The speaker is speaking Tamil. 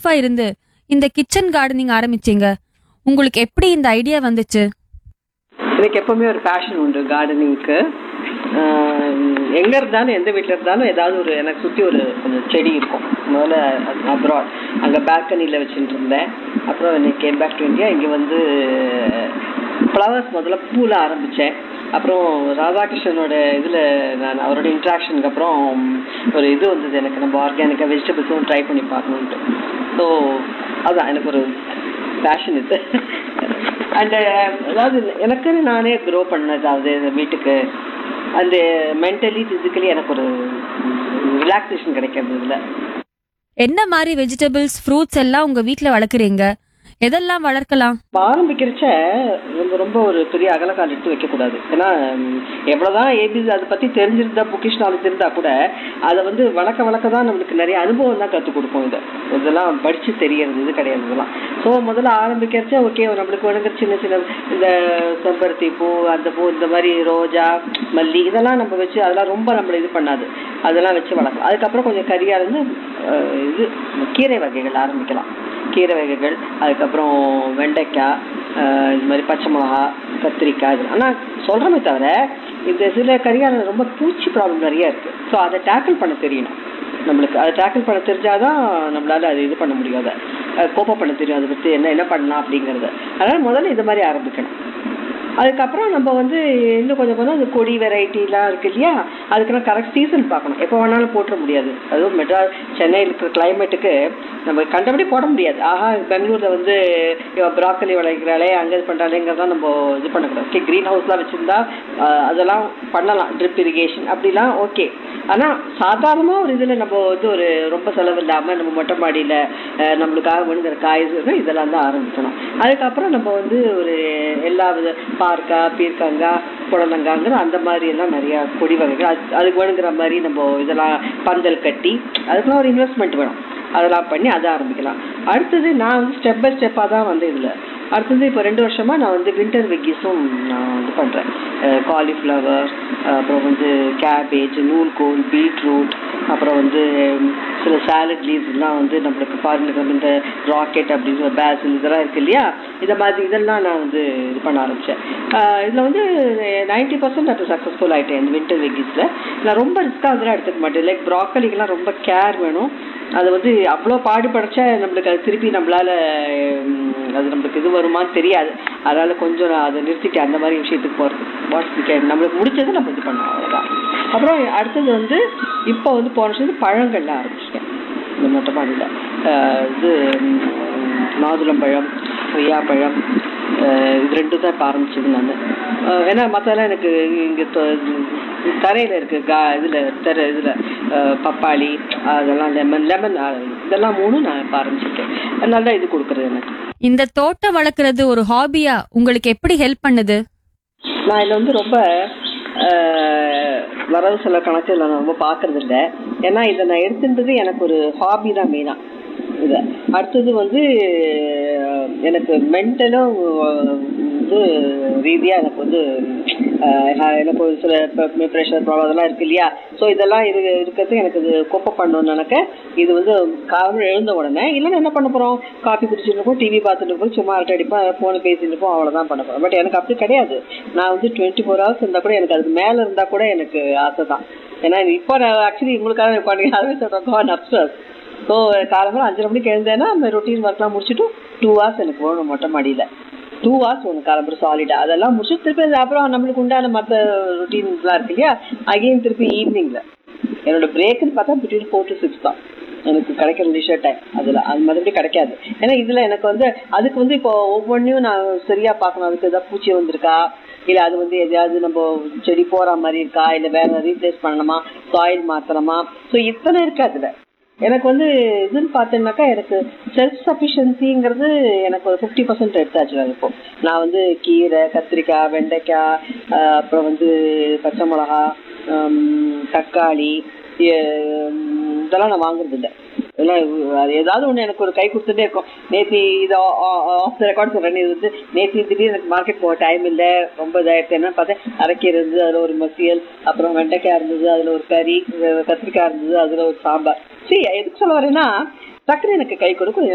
ஒய்ஃபா இருந்து இந்த கிச்சன் கார்டனிங் ஆரம்பிச்சீங்க உங்களுக்கு எப்படி இந்த ஐடியா வந்துச்சு எனக்கு எப்பவுமே ஒரு பேஷன் உண்டு கார்டனிங்க்கு எங்க இருந்தாலும் எந்த வீட்டில் இருந்தாலும் ஏதாவது ஒரு எனக்கு சுற்றி ஒரு கொஞ்சம் செடி இருக்கும் முதல்ல அப்ராட் அங்கே பால்கனியில் வச்சுட்டு இருந்தேன் அப்புறம் எனக்கு கேம் பேக் டு இந்தியா இங்கே வந்து ஃப்ளவர்ஸ் முதல்ல பூவில் ஆரம்பித்தேன் அப்புறம் ராதாகிருஷ்ணனோட இதில் நான் அவரோட இன்ட்ராக்ஷனுக்கு அப்புறம் ஒரு இது வந்தது எனக்கு நம்ம ஆர்கானிக்காக வெஜிடபிள்ஸும் ட்ரை பண்ணி பார்க்கணுன்ட்டு ஸோ அதான் எனக்கு ஒரு பேஷன் இது அண்ட் அதாவது எனக்குன்னு நானே க்ரோ பண்ணது அது வீட்டுக்கு அந்த மென்டலி ஃபிசிக்கலி எனக்கு ஒரு ரிலாக்ஸேஷன் கிடைக்கிறது இதில் என்ன மாதிரி வெஜிடபிள்ஸ் ஃப்ரூட்ஸ் எல்லாம் உங்க வீட்ல வளர்க்குறீங்க எதெல்லாம் வளர்க்கலாம் ஆரம்பிக்கிறச்ச ரொம்ப ரொம்ப ஒரு பெரிய அகலக்கால் எடுத்து வைக்கக்கூடாது ஏன்னா ம், எவ்வளவுதான் ஏபிசி அதை பத்தி தெரிஞ்சிருந்தா புக்கிஷ் நாலேஜ் இருந்தா கூட அதை வந்து வளர்க்க வளர்க்க தான் நம்மளுக்கு நிறைய அனுபவம் தான் கற்றுக் கொடுக்கும் இது இதெல்லாம் படிச்சு தெரியறது இது கிடையாது இதெல்லாம் ஸோ முதல்ல ஆரம்பிக்கிறச்ச ஓகே நம்மளுக்கு வேணுங்கிற சின்ன சின்ன இந்த செம்பருத்தி பூ அந்த பூ இந்த மாதிரி ரோஜா மல்லி இதெல்லாம் நம்ம வச்சு அதெல்லாம் ரொம்ப நம்மளை இது பண்ணாது அதெல்லாம் வச்சு வளர்க்கலாம் அதுக்கப்புறம் கொஞ்சம் கரியா இருந்து அஹ், இது கீரை வகைகள் ஆரம்பிக்கலாம் கீரை வகைகள் அதுக்கப்புறம் வெண்டைக்காய் ஆஹ் இது மாதிரி பச்சை மிளகா கத்திரிக்காய் இது ஆனால் சொல்கிறோமே தவிர இந்த சில கரிகால ரொம்ப பூச்சி ப்ராப்ளம் நிறைய இருக்குது ஸோ அதை டேக்கிள் பண்ண தெரியணும் நம்மளுக்கு அதை டேக்கிள் பண்ண தெரிஞ்சாதான் நம்மளால அது இது பண்ண முடியும் அதை அஹ் கோப்பம் பண்ண தெரியும் அதை பற்றி என்ன என்ன பண்ணலாம் அப்படிங்கிறத அதனால் முதல்ல இது மாதிரி ஆரம்பிக்கணும் அதுக்கப்புறம் நம்ம வந்து இன்னும் கொஞ்சம் கொஞ்சம் அந்த கொடி வெரைட்டிலாம் இருக்கு இல்லையா அதுக்கெல்லாம் கரெக்ட் சீசன் பார்க்கணும் எப்போ வேணாலும் போட்டுற முடியாது அதுவும் மெட்ராஸ் சென்னையில் இருக்கிற கிளைமேட்டுக்கு நம்ம கண்டபடி போட முடியாது ஆஹா பெங்களூரில் வந்து ப்ராக்கலி விளைக்கிறாளே அங்கே இது பண்ணுறாளேங்கிறதான் நம்ம இது பண்ணக்கூடாது ஓகே க்ரீன் ஹவுஸ்லாம் வச்சுருந்தா அதெல்லாம் பண்ணலாம் ட்ரிப் இரிகேஷன் அப்படிலாம் ஓகே ஆனால் சாதாரணமாக ஒரு இதில் நம்ம வந்து ஒரு ரொம்ப செலவு இல்லாமல் நம்ம மொட்டை மாடியில் நம்மளுக்காக வேணுங்கிற காய்கறி இதெல்லாம் தான் ஆரம்பிக்கணும் அதுக்கப்புறம் நம்ம வந்து ஒரு எல்லா வித பார்க்காய் பீர்க்கங்காய் புடலங்காங்கிற அந்த மாதிரி எல்லாம் நிறையா கொடி வகைகள் அது அதுக்கு வேணுங்கிற மாதிரி நம்ம இதெல்லாம் பந்தல் கட்டி அதுக்கெல்லாம் ஒரு இன்வெஸ்ட்மெண்ட் வேணும் அதெல்லாம் பண்ணி அதை ஆரம்பிக்கலாம் அடுத்தது நான் வந்து ஸ்டெப் பை ஸ்டெப்பாக தான் வந்து இதில் அடுத்தது இப்போ ரெண்டு வருஷமா நான் வந்து வின்டர் வெக்கிஸும் நான் வந்து பண்ணுறேன் காலிஃப்ளவர் அப்புறம் வந்து கேபேஜ் நூல்கோல் பீட்ரூட் அப்புறம் வந்து ம், சில சாலட் லீவ்ஸ்லாம் வந்து நம்மளுக்கு பாருங்க இந்த ராக்கெட் அப்படிங்கிற பேசில் இதெல்லாம் இருக்கு இல்லையா இதை மாதிரி இதெல்லாம் நான் வந்து இது பண்ண ஆரம்பித்தேன் இதில் வந்து நைன்ட்டி பர்சன்ட் அது சக்ஸஸ்ஃபுல் ஆகிட்டேன் இந்த வின்டர் வெக்கிஸில் நான் ரொம்ப ரிஸ்க்காக அதெல்லாம் எடுத்துக்க மாட்டேன் லைக் ப்ராக்கலிக்கெல்லாம் ரொம்ப கேர் வேணும் அது வந்து அவ்வளோ பாடுபடைச்சா நம்மளுக்கு அது திருப்பி நம்மளால ம், அது நம்மளுக்கு இது வருமான்னு தெரியாது அதனால கொஞ்சம் நான் அதை நிறுத்திட்டு அந்த மாதிரி விஷயத்துக்கு போகிறது வாட்ஸ் நம்மளுக்கு முடிச்சது நம்ம இது பண்ணோம் அவ்வளோதான் அப்புறம் அடுத்தது வந்து இப்போ வந்து போன வருஷம் பழங்கள்ல ஆரம்பிச்சிட்டேன் இந்த மொட்டை மாடியில் இது ம், மாதுளம்பழம் கொய்யாப்பழம் அஹ், இது ரெண்டும் தான் இப்போ ஆரம்பிச்சது நான் ஏன்னா மற்றதெல்லாம் எனக்கு இங்கே தரையில் இருக்கு கா இதில் தெர இதில் பப்பாளி அதெல்லாம் லெமன் லெமன் இதெல்லாம் மூணும் நான் இப்போ ஆரம்பிச்சிருக்கேன் அதனால தான் இது கொடுக்குறது எனக்கு இந்த தோட்டம் வளர்க்கறது ஒரு ஹாபியா உங்களுக்கு எப்படி ஹெல்ப் பண்ணுது நான் இதில் வந்து ரொம்ப ஆஹ், வரவு செலவு கணக்கு இதில் நான் ரொம்ப பார்க்கறது இல்லை ஏன்னா இதை நான் எடுத்துன்றது எனக்கு ஒரு ஹாபி தான் மெயினாக இதை அடுத்தது வந்து ஆஹ், எனக்கு மென்டலும் இது ரீதியாக எனக்கு வந்து ஆஹ், எனக்கு ஒரு சில ப்ரெஷர் ப்ராப்ளம் அதெல்லாம் இருக்கு இல்லையா ஸோ இதெல்லாம் இரு இருக்கிறது எனக்கு இது கொப்பை பண்ணணும்னு நினைக்க இது வந்து காரணம் எழுந்த உடனே இல்லைன்னா என்ன பண்ண போகிறோம் காஃபி குடிச்சிட்டு இருப்போம் டிவி பார்த்துட்டு இருப்போம் சும்மா அரட்டை அடிப்போம் ஃபோனை பேசிட்டு இருப்போம் அவ்வளோதான் பண்ண போகிறோம் பட் எனக்கு அப்படி கிடையாது நான் வந்து டுவெண்ட்டி ஃபோர் ஹவர்ஸ் இருந்தால் கூட எனக்கு அதுக்கு மேலே இருந்தால் கூட எனக்கு ஆசை தான் ஏன்னா இப்போ நான் ஆக்சுவலி உங்களுக்காக பண்ணி யாருமே சொல்கிறோம் அப்சர்ஸ் ஸோ காலம்பரம் அஞ்சரை மணிக்கு எழுந்தேன்னா அந்த ரொட்டீன் ஒர்க்லாம் முடிச்சுட்டு டூ ஹவர்ஸ் எனக்கு போகணும் மொட்டை மாடியில் டூ ஹவர்ஸ் ஒன்று காலம்பரம் சாலிடாக அதெல்லாம் முடிச்சுட்டு திருப்பி அது அப்புறம் நம்மளுக்கு உண்டான மற்ற ரொட்டீன்ஸ்லாம் இருக்கு இல்லையா அகெயின் திருப்பி ஈவினிங்கில் என்னோட பிரேக்குன்னு பார்த்தா பிட்வீன் ஃபோர் டு சிக்ஸ் தான் எனக்கு கிடைக்கிற லிஷர் டைம் அதில் அது மறுபடி கிடைக்காது ஏன்னா இதில் எனக்கு வந்து அதுக்கு வந்து இப்போ ஒவ்வொன்றையும் நான் சரியாக பார்க்கணும் அதுக்கு ஏதாவது பூச்சி வந்திருக்கா இல்லை அது வந்து எதையாவது நம்ம செடி போகிற மாதிரி இருக்கா இல்லை வேற ரீப்ளேஸ் பண்ணணுமா சாயில் மாற்றணுமா ஸோ இத்தனை இருக்கு அதில் எனக்கு வந்து இதுன்னு பார்த்தேன்னாக்கா எனக்கு செல்ஃப் சஃபிஷியன்சிங்கிறது எனக்கு ஒரு ஃபிஃப்டி பர்சன்ட் எடுத்தாச்சு நான் இப்போ நான் வந்து கீரை கத்திரிக்காய் வெண்டைக்காய் ஆஹ் அப்புறம் வந்து பச்சை மிளகா ஹம், தக்காளி எ- இதெல்லாம் நான் வாங்குறது இல்லை இதெல்லாம் அது ஏதாவது ஒன்று எனக்கு ஒரு கை கொடுத்துட்டே இருக்கும் நேற்று இது ஆஃப் த ரெக்கார்ட் சொல்கிறேன் இது வந்து நேற்று திடீர்னு எனக்கு மார்க்கெட் போக டைம் இல்லை ரொம்ப இதாகிடுச்சு என்னன்னு பார்த்தேன் அரைக்கீரை இருந்தது அதில் ஒரு மசியல் அப்புறம் வெண்டைக்காய் இருந்தது அதில் ஒரு கறி கத்திரிக்காய் இருந்தது அதில் ஒரு சாம்பார் சரி எதுக்கு சொல்ல வரேன்னா டக்குனு எனக்கு கை கொடுக்கும்